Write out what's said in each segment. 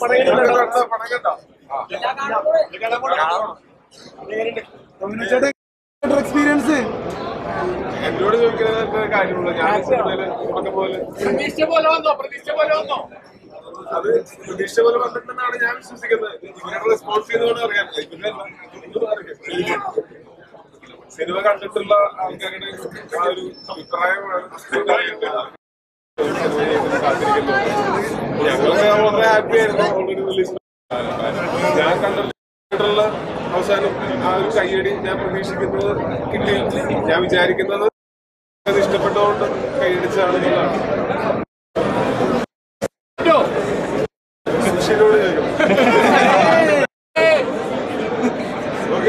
Experience എന്നോട് ചോദിക്കുന്നത് കാര്യമുള്ളൂ ഞാൻ സിനിമയില് തുടക്കം പോലെ പ്രതീക്ഷ പോലെ വന്നോ പ്രതീക്ഷ പോലെ വന്നോ അത് പ്രതീക്ഷ പോലെ വന്നിട്ടുണ്ടെന്നാണ് ഞാൻ വിശ്വസിക്കുന്നത് ഇവരുടെ റെസ്പോൺസ് ചെയ്തുകൊണ്ട് അറിയാം ഇവരല്ല ഇവരും അറിയാം. സിനിമ കണ്ടിട്ടുള്ള ആൾക്കാരുടെ ആ ഒരു അഭിപ്രായമാണ് ഞങ്ങളൊക്കെ വളരെ ഹാപ്പി ആയിരുന്നു ഓൾറെഡി റിലീസ് ഞാൻ കണ്ടിട്ടുള്ള അവസാനം ആ ഒരു കയ്യടി ഞാൻ പ്രതീക്ഷിക്കുന്നത് കിട്ടിയില്ല ഞാൻ വിചാരിക്കുന്നത് അത് ഇഷ്ടപ്പെട്ടതുകൊണ്ട് കൈയടിച്ചാണെന്നുള്ളതാണ് സുഷിനോട് ഓക്കെ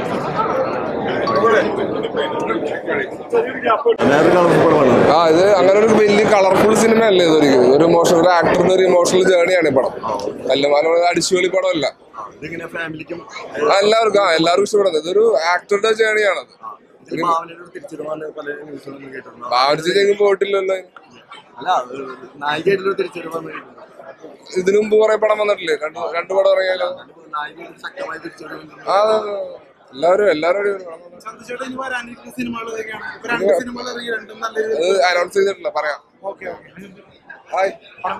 ആ ഇത് അങ്ങനെ ഒരു വലിയ കളർഫുൾ സിനിമ അല്ലേ ഇതൊരു ഒരു ഇമോഷണൽ ഒരു ആക്ടറിന്റെ ഒരു ഇമോഷണൽ ജേണിയാണ് ഈ പടം അല്ല അടിച്ചുപൊളി പടമല്ല ഇതിങ്ങനെ ഫാമിലിക്കും ആ, എല്ലാവർക്കും ആ എല്ലാവർക്കും ഇഷ്ടപ്പെടുന്നത് ഇതൊരു ആക്ടറുടെ ജേണിയാണത് ഇതിൽ ഭാവനയുടെ ഒരു തിരിച്ചറിവാണ് പല ന്യൂസുകളും കേട്ടിട്ടുണ്ട് ഭാവിച്ചെങ്കിൽ പോയിട്ടില്ലല്ലോ അല്ല ഒരു നായികയായിട്ടുള്ള ഒരു തിരിച്ചറിവാണ് കേട്ടിട്ടുണ്ട് ഇതിനു മുമ്പ് കുറെ പടം വന്നിട്ടില്ലേ രണ്ട് രണ്ട് പടം ഇറങ്ങിയാലോ നായികയുടെ ശക്തമായ തിരിച്ചറിവ് ആ അതെ, അതെ. എല്ലാവരും എല്ലാവരും അടിപൊളി പടം. ചന്ദ്രചേട്ടൻ ഇനി വരാനിരിക്കുന്ന സിനിമകൾ ഏതൊക്കെയാണ് ഇപ്പൊ രണ്ട് സിനിമകൾ ഇറങ്ങി രണ്ടും നല്ലൊരു അത് അനൗൺസ് ചെയ്തിട്ടില്ല പറയാം okay okay hi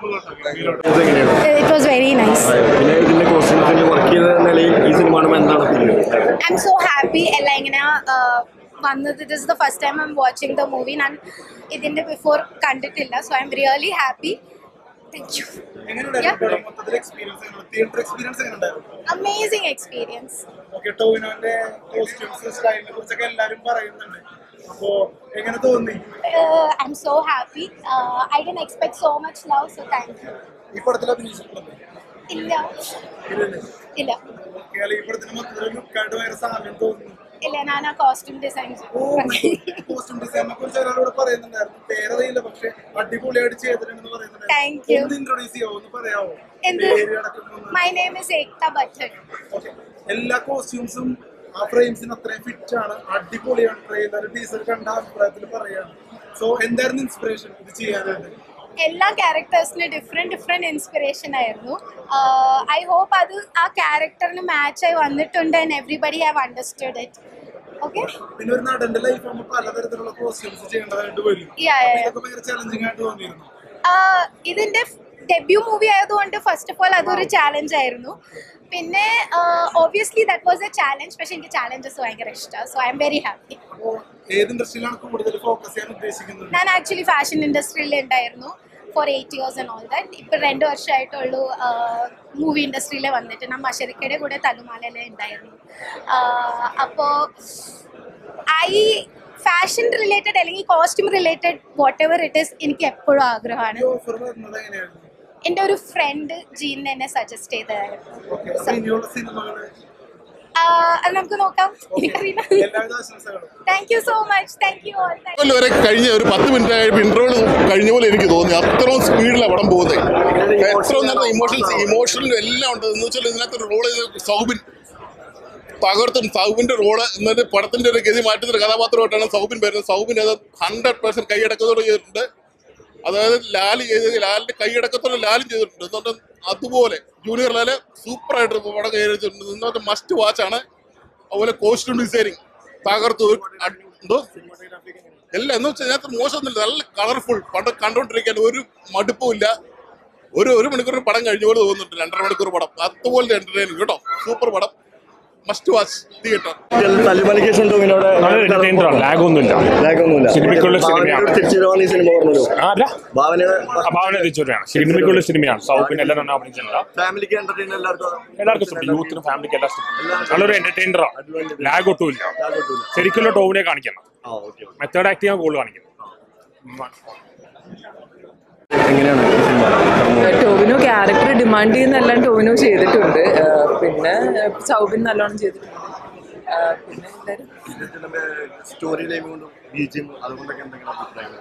It was very nice. പിന്നെ ഇതിന്റെ കോസ്റ്റ്യൂംസിൽ വർക്ക് ചെയ്ത നിലയിൽ ഈ സിനിമ കാണുമ്പോൾ എന്താണ് ഫീൽ I'm so happy എല്ലാം ഇങ്ങനെ uh, വന്നത് this is the first time I'm watching the movie ഞാൻ ഇതിന്റെ ബിഫോർ കണ്ടിട്ടില്ല so I'm really happy thank you എങ്ങനെയുണ്ടായിരുന്നു മൊത്തത്തിൽ എക്സ്പീരിയൻസ് തിയേറ്റർ എക്സ്പീരിയൻസ് എങ്ങനെയുണ്ടായിരുന്നു അമേസിങ് എക്സ്പീരിയൻസ് ഓക്കെ ടോവിനോന്റെ കോസ്റ്റ്യൂംസ് സ്റ്റൈലിനെ കുറിച്ചൊക്കെ എല്ലാരും പറയുന്നുണ്ട് അപ്പോ എങ്ങനെ തോന്നി I'm so happy I didn't expect so much love so thank you ഈ പടത്തിൽ അഭിനയിച്ചിട്ടുള്ളത് ഇല്ല ഇല്ല കേരള ഈ പടത്തിന് മൊത്തത്തിൽ ലുക്കായിട്ട് വേറെ സാമ്യം തോന്നുന്നു ഇല്ല ഞാൻ ആ കോസ്റ്റ്യൂം ഡിസൈൻ കോസ്റ്റ്യൂം ഡിസൈനെ കുറിച്ച് ഒരാളോട് പറയുന്നുണ്ടായിരുന്നു പേരറിയില്ല പക്ഷെ അടിപൊളിയായിട്ട് ചെയ്തിട്ടുണ്ടെന്ന് പറയുന്നുണ്ടായിരുന്നു Thank you. ഒന്ന് ഇൻട്രൊഡ്യൂസ് ചെയ്യാവോ ഒന്ന് പറയാവോ എന്ത് പേര് അടക്കം my name is Ekta Bhattan okay എല്ലാ കോസ്റ്റ്യൂംസും ആ ഫ്രെയിംസിന് അത്രയും ഫിറ്റ് ആണ് അടിപൊളിയാണ് ട്രെയിലർ ടീസർ കണ്ട അഭിപ്രായത്തിൽ പറയാണ് സോ എന്തായിരുന്നു ഇൻസ്പിറേഷൻ ഇത് ചെയ്യാനായിട്ട് എല്ലാ ക്യാരക്ടേഴ്സിന് ഡിഫറെന്റ് ഡിഫറെന്റ് ഇൻസ്പിറേഷൻ ആയിരുന്നു ഐ ഹോപ്പ് അത് ആ ക്യാരക്ടറിന് മാച്ച് ആയി വന്നിട്ടുണ്ട് and everybody have understood it okay പിന്നെ ഒരു നടന്റെ ലൈഫ് ആകുമ്പോൾ പലതരത്തിലുള്ള കോസ്റ്റ്യൂംസ് ചെയ്യേണ്ടതായിട്ട് വരും Yeah, yeah, yeah. ഇതൊക്കെ ഭയങ്കര ചലഞ്ചിങ് ആയിട്ട് തോന്നിയിരുന്നു ഇതിന്റെ ഡെബ്യൂ മൂവി ആയതുകൊണ്ട് ഫസ്റ്റ് ഓഫ് ഓൾ അതൊരു ചാലഞ്ച് ആയിരുന്നു പിന്നെ obviously that was a challenge പക്ഷെ എനിക്ക് ചാലഞ്ചസ് ഭയങ്കര ഇഷ്ടമാണ് so I'm very happy അപ്പോ ഏത് ഇൻഡസ്ട്രിയിലാണ് കൂടുതൽ ഫോക്കസ് ചെയ്യാൻ ഉദ്ദേശിക്കുന്നത് ഞാൻ ആക്ച്വലി ഫാഷൻ ഇൻഡസ്ട്രിയിൽ ഉണ്ടായിരുന്നു four eight years and all that ഇപ്പം രണ്ട് വർഷമായിട്ടുള്ളൂ മൂവി ഇൻഡസ്ട്രിയിൽ വന്നിട്ട് ഞാൻ മഷരിക്കയുടെ കൂടെ തലുമാലയിലെ ഉണ്ടായിരുന്നു അപ്പോൾ ഐ ഫാഷൻ റിലേറ്റഡ് അല്ലെങ്കിൽ costume related whatever it is എനിക്ക് എപ്പോഴും ആഗ്രഹമാണ് ഈ ഓഫർ വരുന്നത് എങ്ങനെയായിരുന്നു എൻ്റെ ഒരു ഫ്രണ്ട് ജീൻ എന്നെ സജസ്റ്റ് ചെയ്തതായിരുന്നു ഓക്കെ അപ്പൊ ഇനിയുള്ള സിനിമകള് ആ, അത് നമുക്ക് നോക്കാം എനിക്കറിയില്ല എല്ലാവിധ ആശംസകളും thank you so much thank you all ഇതുപോലെ വരെ കഴിഞ്ഞ ഒരു പത്ത് മിനിറ്റ് ആയപ്പോൾ ഇന്റർവ്യൂ കഴിഞ്ഞ പോലെ എനിക്ക് തോന്നി അത്രയും സ്പീഡിലാണ് പടം പോകുന്നത് എത്രയും നല്ല ഇമോഷൻസ് ഇമോഷണലും എല്ലാം ഉണ്ട് എന്ന് വെച്ചാൽ ഇതിനകത്ത് ഒരു റോൾ ചെയ്ത് സൗബിൻ തകർത്തും സൗബിന്റെ റോള് എന്നിട്ട് പടത്തിന്റെ ഒരു ഗതി മാറ്റുന്ന ഒരു കഥാപാത്രമായിട്ടാണ് സൗബിൻ വരുന്നത് സൗബിൻ അത് ഹൺഡ്രഡ് പെർസെന്റ് കൈയടക്കത്തോടെ ചെയ്തിട്ടുണ്ട് അതായത് ലാൽ ചെയ്ത് ലാലിന്റെ കൈയടക്കത്തോടെ ലാലും ചെയ്തിട്ടുണ്ട് എന്നിട്ട് അതുപോലെ ജൂനിയർ ലാല് സൂപ്പറായിട്ട് പടം കൈയടിച്ചിട്ടുണ്ട് എന്നിട്ട് മസ്റ്റ് വാച്ചാണ് അതുപോലെ കോസ്റ്റ്യൂം ഡിസൈനിങ് തകർത്തു ഒരു അട്- എന്തോ എല്ലാം എന്ന് വെച്ചാൽ ഇതിനകത്ത് മോശമൊന്നുമില്ല നല്ല കളർഫുൾ പണ്ട് കണ്ടോണ്ടിരിക്കാൻ ഒരു മടുപ്പും ഇല്ല ഒരു ഒരു മണിക്കൂർ പടം കഴിഞ്ഞ പോലെ തോന്നുന്നുണ്ട് രണ്ടര മണിക്കൂർ പടം അതുപോലെ എന്റർടൈനിങ് കേട്ടോ സൂപ്പർ പടം മസ്റ്റ് വാച്ച് തിയേറ്റർ തല്ലുമലിക്കേഷൻ ടോവിനോടെ നല്ല entertainer ആണ്. lag ഒന്നുമില്ല. ലാഗൊന്നുമില്ല സിനിമയ്ക്കുള്ള സിനിമയാണ്. തിരിച്ചിരുവാണ് ഈ സിനിമ പറഞ്ഞല്ലോ ആ, അല്ല ഭാവനയുടെ അഭാവന തിരിച്ചുവരികയാണ് സിനിമയ്ക്കുള്ള സിനിമയാണ് സൗബിൻ എല്ലാം നന്നായി അഭിനയിച്ചിട്ടുണ്ട് ഫാമിലിക്ക് എന്റർടൈൻ എല്ലാവർക്കും എല്ലാവർക്കും ഇഷ്ടപ്പെട്ടു യൂത്തിനും ഫാമിലിക്ക് എല്ലാം ഇഷ്ടപ്പെട്ടു നല്ലൊരു എന്റർടൈനറാണ് ലാഗ് ഒട്ടുമില്ല ശരിക്കുള്ള ടോവിനെ കാണിക്കണം ആ ഓക്കെ മെത്തേഡ് ആക്ടിങ് ആണ് കൂടുതൽ കാണിക്കുന്നത് എങ്ങനെയാണ് ഈ സിനിമ ടോവിനോ ക്യാരക്ടർ ഡിമാൻഡ് ചെയ്യുന്നെല്ലാം ടോവിനോ ചെയ്തിട്ടുണ്ട് ആ, പിന്നെ സൗബിൻ നല്ലോണം ചെയ്തിട്ടുണ്ട് ആ, പിന്നെ എല്ലാവരും സ്റ്റോറി ലൈൻ കൊണ്ടും ബീജിയം അതുകൊണ്ടൊക്കെ എന്തെങ്കിലും അഭിപ്രായങ്ങൾ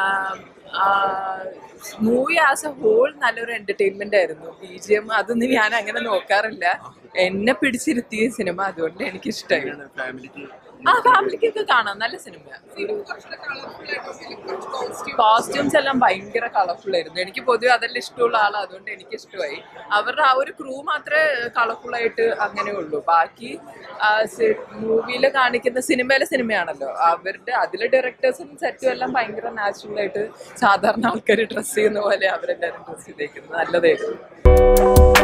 മൂവി ആസ് എ ഹോൾ നല്ലൊരു എന്റർടൈൻമെന്റ് ആയിരുന്നു ബി ജി എം അതൊന്നും ഞാൻ അങ്ങനെ നോക്കാറില്ല എന്നെ പിടിച്ചിരുത്തിയ സിനിമ അതുകൊണ്ട് എനിക്ക് ഇഷ്ടമായി ഫാമിലിക്ക് ആ ഫാമിലിക്കൊക്കെ കാണാം നല്ല സിനിമയാണ് കോസ്റ്റ്യൂംസ് എല്ലാം ഭയങ്കര കളർഫുൾ ആയിരുന്നു എനിക്ക് പൊതുവെ അതെല്ലാം ഇഷ്ടമുള്ള ആളാണ് അതുകൊണ്ട് എനിക്ക് ഇഷ്ടമായി അവരുടെ ആ ഒരു ക്രൂ മാത്രമേ കളർഫുൾ ആയിട്ട് അങ്ങനെ ഉള്ളൂ ബാക്കി മൂവിയിൽ കാണിക്കുന്ന സിനിമയിലെ സിനിമയാണല്ലോ അവരുടെ അതിലെ ഡയറക്ടേഴ്സും സെറ്റും എല്ലാം ഭയങ്കര നാച്ചുറൽ ആയിട്ട് സാധാരണ ആൾക്കാർ ഡ്രസ്സ് ചെയ്യുന്ന പോലെ അവരെല്ലാവരും ഡ്രസ്സ് ചെയ്തേക്കുന്നത് നല്ലതായിരുന്നു